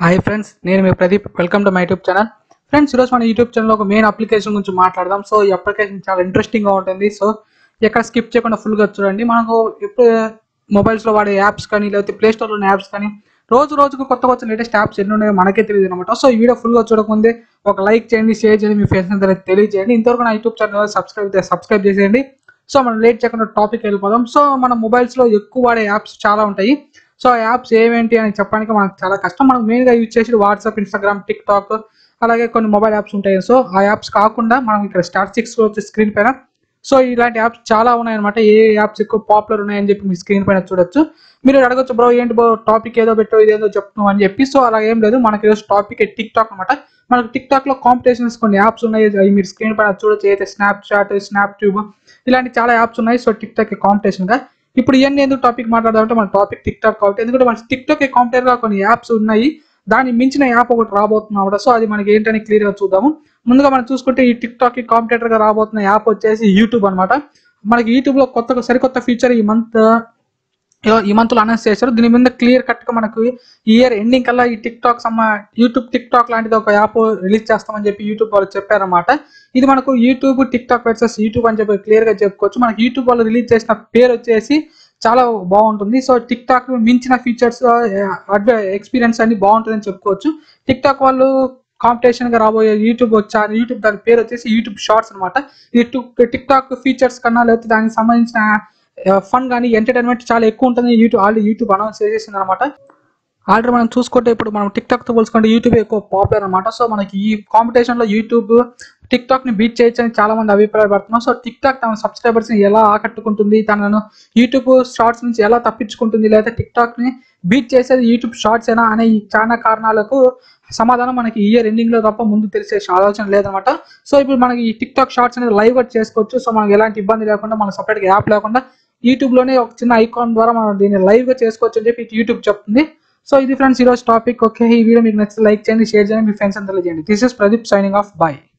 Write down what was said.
hi friends నేను మీ Pradeep welcome to my YouTube channel friends ఈరోజు మన యూట్యూబ్ ఛానల్ ఒక మెయిన్ అప్లికేషన్ గురించి మాట్లాడదాం సో ఈ అప్లికేషన్ చాలా ఇంట్రెస్టింగ్ గా ఉంటుంది సో ఎక్కడ స్కిప్ చేయకుండా full గా చూడండి మనకు ఇప్పుడు mobiles లో వాడే యాప్స్ కానీ లేకపోతే ప్లే స్టోర్లో ఉన్న యాప్స్ కానీ రోజు రోజుకు కొత్త కొత్త లేటెస్ట్ యాప్స్ ఎన్ని ఉన్నాయో మనకే తెలియదు అనమాట సో ఈ వీడియో full గా చూడకముందే ఒక లైక్ చేయండి షేర్ చేయండి మీ ఫ్రెండ్స్ అందరికి తెలియజేయండి ఇంతవరకు నా యూట్యూబ్ ఛానల్ సబ్స్క్రైబ్ సబ్స్క్రైబ్ చేసేయండి సో మనం లేట్ చేయకుండా టాపిక్ వెళ్ళిపోదాం సో మన mobiles లో ఎక్కువ వాడే యాప్స్ చాలా ఉంటాయి సో ఆ యాప్స్ ఏమేంటి అని చెప్పడానికి మనకు చాలా కష్టం మనం మెయిన్గా యూజ్ చేసేది వాట్సాప్ ఇన్స్టాగ్రామ్ టిక్ టాక్ అలాగే కొన్ని మొబైల్ యాప్స్ ఉంటాయి సో ఆ యాప్స్ కాకుండా మనం ఇక్కడ స్టార్ సిక్స్ స్క్రీన్ పైన సో ఇలాంటి యాప్స్ చాలా ఉన్నాయన్నమాట ఏ యాప్స్ ఎక్కువ పాపులర్ ఉన్నాయని చెప్పి మీ స్క్రీన్ పైన చూడొచ్చు మీరు అడగచ్చు బ్రో ఏంటి బ్రో టాపిక్ ఏదో పెట్టో ఇదేదో చెప్తున్నాం అని చెప్పి సో అలా ఏం లేదు మనకి ఈరోజు టాపిక్ టిక్ టాక్ అనమాట మనకు టిక్ టాక్ లో కాంపిటీషన్స్ కొన్ని యాప్స్ ఉన్నాయి అవి మీరు స్క్రీన్ పైన చూడొచ్చు అయితే స్నాప్ చాట్ స్నాప్ ట్యూబ్ ఇలాంటి చాలా యాప్స్ ఉన్నాయి సో టిక్ టాక్ కాంపిటీషన్ గా ఇప్పుడు ఇవన్నీ ఎందుకు టాపిక్ మాట్లాడదామంటే మన టాపిక్ టిక్ టాక్ కాబట్టి ఎందుకంటే మన టిక్ టాక్ కాంపిటేర్ గా కొన్ని యాప్స్ ఉన్నాయి దాన్ని మించిన యాప్ ఒకటి రాబోతుంది అన్నమాట సో అది మనకి ఏంటని క్లియర్ గా చూద్దాము ముందుగా మనం చూసుకుంటే ఈ టిక్ టాక్ కి కాంపిటేటర్ గా రాబోతున్న యాప్ వచ్చేసి యూట్యూబ్ అన్నమాట మనకి యూట్యూబ్ లో కొత్త సరికొత్త ఫీచర్ ఈ మంత్ ఈ మంత్ లో అనౌన్స్ చేశారు దీని మీద క్లియర్ కట్ గా మనకు ఈ ఇయర్ ఎండింగ్ కల్లా ఈ టిక్ టాక్ సమ్మ యూట్యూబ్ టిక్ టాక్ లాంటిది ఒక యాప్ రిలీజ్ చేస్తామని చెప్పి యూట్యూబ్ వాళ్ళు చెప్పారన్నమాట ఇది మనకు YouTube TikTok versus YouTube అని చెప్పి క్లియర్ గా చెప్పుకోవచ్చు మనకి యూట్యూబ్ వాళ్ళు రిలీజ్ చేసిన పేరు వచ్చేసి చాలా బాగుంటుంది సో టిక్ టాక్ మించిన ఫీచర్స్ ఎక్స్పీరియన్స్ అన్ని బాగుంటుందని చెప్పుకోవచ్చు టిక్ టాక్ వాళ్ళు కాంపిటీషన్ గా రాబోయే యూట్యూబ్ వచ్చా యూట్యూబ్ దాని పేరు వచ్చేసి యూట్యూబ్ షార్ట్స్ అనమాట ఈ టిక్ టాక్ ఫీచర్స్ కన్నా లేకపోతే దానికి సంబంధించిన ఫన్ కానీ ఎంటర్టైన్మెంట్ చాలా ఎక్కువ ఉంటుంది యూట్యూబ్ ఆల్రెడీ యూట్యూబ్ అనౌన్స్ చేసేసింది అనమాట ఆల్రెడీ మనం చూసుకుంటే ఇప్పుడు మనం టిక్ టాక్ తో పోల్చుకుంటే యూట్యూబ్ ఎక్కువ పాపులర్ అనమాట సో మనకి ఈ కాంపిటీషన్ లో యూట్యూబ్ టిక్ టాక్ ని బీట్ చేయొచ్చు అని చాలా మంది అభిప్రాయపడుతున్నారు సో టిక్ టాక్ తన సబ్స్క్రైబర్స్ ని ఎలా ఆకట్టుకుంటుంది తనను యూట్యూబ్ షార్ట్స్ నుంచి ఎలా తప్పించుకుంటుంది లేదా టిక్ టాక్ ని బీట్ చేసేది యూట్యూబ్ షార్ట్స్ ఏనా అనే ఈ చాలా కారణాలకు సమాధానం మనకి ఇయర్ ఎండింగ్ లో తప్ప ముందు తెలిసే ఆలోచన లేదనమాట సో ఇప్పుడు మనకి ఈ టిక్ టాక్ షార్ట్స్ అనేది లైవ్ గా చేసుకోవచ్చు సో మనకి ఎలాంటి ఇబ్బంది లేకుండా మనకు సపరేట్ గా యాప్ లేకుండా యూట్యూబ్ లోనే ఒక చిన్న ఐకాన్ ద్వారా మనం దీన్ని లైవ్ గా చేసుకోవచ్చు అని చెప్పి యూట్యూబ్ చెప్తుంది సో ఇది ఫ్రెండ్స్ ఈరోజు టాపిక్ ఓకే ఈ వీడియో మీకు నచ్చితే లైక్ చేయండి షేర్ చేయండి మీ ఫ్రెండ్స్ అందరూ చేయండి this is Pradeep signing off bye